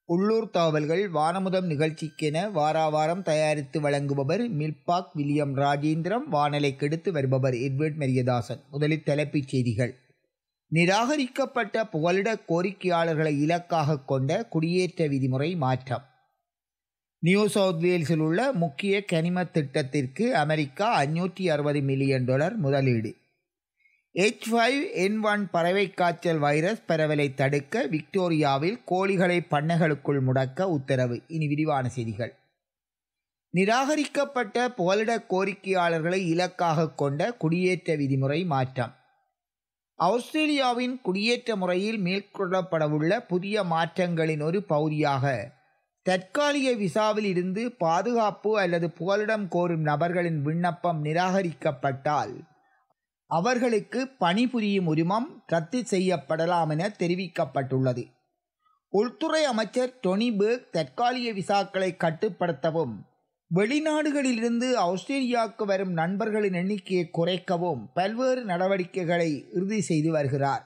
உள்ளூர் தகவல்கள் வானமுதம் நிகழ்ச்சிக்கென வாராவாரம் தயாரித்து வழங்குபவர் மில்பாக் வில்லியம் ராஜேந்திரம் வானலை கெடுத்து வருபவர் எட்வர்ட் மெரியதாசன் முதலில் தலைப்புச் செய்திகள் நிராகரிக்கப்பட்ட புகலிட கோரிக்கையாளர்களை இலக்காக கொண்ட குடியேற்ற விதிமுறை மாற்றம் நியூ சவுத் வேல்ஸில் உள்ள முக்கிய கனிம திட்டத்திற்கு அமெரிக்கா அஞ்சூற்றி அறுபது மில்லியன் டாலர் முதலீடு எச் ஃபைவ் என் ஒன் பறவை காய்ச்சல் வைரஸ் பரவலை தடுக்க விக்டோரியாவில் கோழிகளை பண்ணைகளுக்குள் முடக்க உத்தரவு இனி விரிவான செய்திகள் நிராகரிக்கப்பட்ட புகலிட கோரிக்கையாளர்களை இலக்காக கொண்ட குடியேற்ற விதிமுறை மாற்றம் ஆஸ்திரேலியாவின் குடியேற்ற முறையில் மேற்கொள்ளப்படவுள்ள புதிய மாற்றங்களின் ஒரு பகுதியாக தற்காலிக விசாவில் இருந்து பாதுகாப்பு அல்லது புகலிடம் கோரும் நபர்களின் விண்ணப்பம் நிராகரிக்கப்பட்டால் அவர்களுக்கு பணிபுரியும் உரிமம் ரத்து செய்யப்படலாம் என தெரிவிக்கப்பட்டுள்ளது உள்துறை அமைச்சர் டொனி பேர்க் தற்காலிக விசாக்களை கட்டுப்படுத்தவும் வெளிநாடுகளிலிருந்து ஆஸ்திரேலியாவுக்கு வரும் நண்பர்களின் எண்ணிக்கையை குறைக்கவும் பல்வேறு நடவடிக்கைகளை இறுதி செய்து வருகிறார்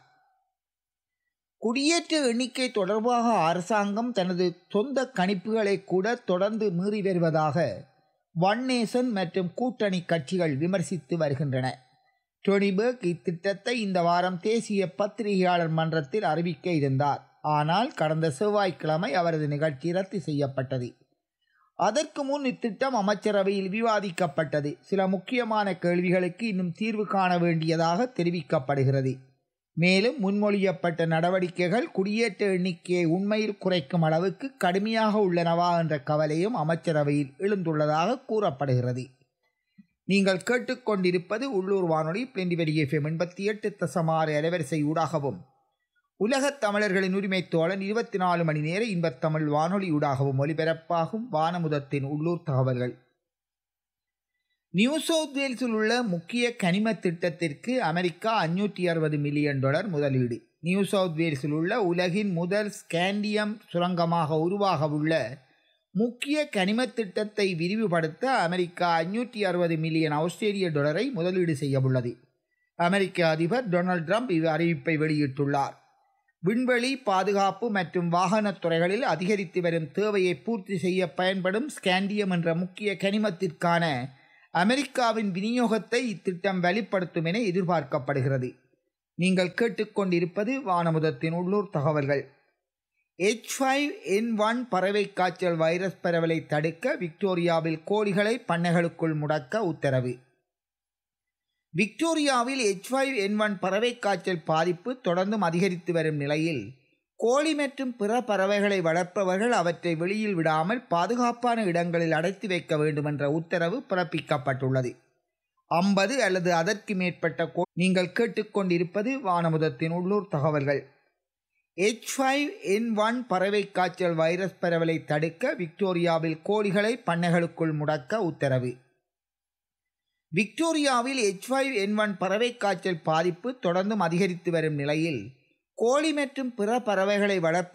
குடியேற்ற எண்ணிக்கை தொடர்பாக அரசாங்கம் தனது சொந்த கணிப்புகளை கூட தொடர்ந்து மீறி வருவதாக ஒன் நேசன் மற்றும் கூட்டணி கட்சிகள் விமர்சித்து வருகின்றன டொனிபர்க் இத்திட்டத்தை இந்த வாரம் தேசிய பத்திரிகையாளர் மன்றத்தில் அறிவிக்க இருந்தார் ஆனால் கடந்த செவ்வாய்க்கிழமை அவரது நிகழ்ச்சி ரத்து செய்யப்பட்டது அதற்கு முன் இத்திட்டம் அமைச்சரவையில் விவாதிக்கப்பட்டது சில முக்கியமான கேள்விகளுக்கு இன்னும் தீர்வு காண வேண்டியதாக தெரிவிக்கப்படுகிறது மேலும் முன்மொழியப்பட்ட நடவடிக்கைகள் குடியேற்ற எண்ணிக்கையை உண்மையில் குறைக்கும் அளவுக்கு கடுமையாக உள்ளனவா என்ற கவலையும் அமைச்சரவையில் எழுந்துள்ளதாக கூறப்படுகிறது நீங்கள் கேட்டுக்கொண்டிருப்பது உள்ளூர் வானொலி பிளெண்டிவெடி எஃப்எம் எண்பத்தி எட்டு தசமாறு அலைவரிசை ஊடாகவும் உலகத் தமிழர்களின் உரிமை தோழன் இருபத்தி நாலு மணி நேர இன்பத்தமிழ் வானொலி ஊடாகவும் ஒலிபரப்பாகும் வானமுதத்தின் உள்ளூர் தகவல்கள் நியூ சவுத் வேல்ஸில் உள்ள முக்கிய கனிம திட்டத்திற்கு அமெரிக்கா அஞ்சூற்றி அறுபது மில்லியன் டாலர் முதலீடு நியூ சவுத் வேல்ஸில் உள்ள உலகின் முதல் ஸ்கேண்டியம் சுரங்கமாக உருவாக உள்ள முக்கிய கனிம திட்டத்தை விரிவுபடுத்த அமெரிக்கா அஞ்சூற்றி அறுபது மில்லியன் ஆஸ்திரேலிய டாலரை முதலீடு செய்யவுள்ளது அமெரிக்க அதிபர் டொனால்ட் ட்ரம்ப் இவ் அறிவிப்பை வெளியிட்டுள்ளார் விண்வெளி பாதுகாப்பு மற்றும் வாகனத் துறைகளில் அதிகரித்து வரும் தேவையை பூர்த்தி செய்ய பயன்படும் ஸ்கேண்டியம் என்ற முக்கிய கனிமத்திற்கான அமெரிக்காவின் விநியோகத்தை இத்திட்டம் வெளிப்படுத்தும் என எதிர்பார்க்கப்படுகிறது நீங்கள் கேட்டுக்கொண்டிருப்பது வானமுதத்தின் உள்ளூர் தகவல்கள் எச் ஃபைவ் என் ஒன் பறவை காய்ச்சல் வைரஸ் பரவலை தடுக்க விக்டோரியாவில் கோழிகளை பண்ணைகளுக்குள் முடக்க உத்தரவு விக்டோரியாவில் எச் ஃபைவ் என் ஒன் பறவை காய்ச்சல் பாதிப்பு தொடர்ந்தும் அதிகரித்து வரும் நிலையில் கோழி மற்றும் பிற பறவைகளை வளர்ப்பவர்கள் அவற்றை வெளியில் விடாமல் பாதுகாப்பான இடங்களில் அடைத்து வைக்க வேண்டும் என்ற உத்தரவு பிறப்பிக்கப்பட்டுள்ளது ஐம்பது அல்லது அதற்கு மேற்பட்ட கோ நீங்கள் கேட்டுக்கொண்டிருப்பது வானமுதத்தின் உள்ளூர் தகவல்கள் எச் ஃபைவ் என் ஒன் பறவை காய்ச்சல் வைரஸ் பரவலை தடுக்க விக்டோரியாவில் கோழிகளை பண்ணைகளுக்குள் முடக்க உத்தரவு விக்டோரியாவில் எச் ஃபைவ் என் ஒன் பறவை காய்ச்சல் பாதிப்பு தொடர்ந்தும் அதிகரித்து வரும் நிலையில் கோழி மற்றும் பிற பறவைகளை வளர்ப்ப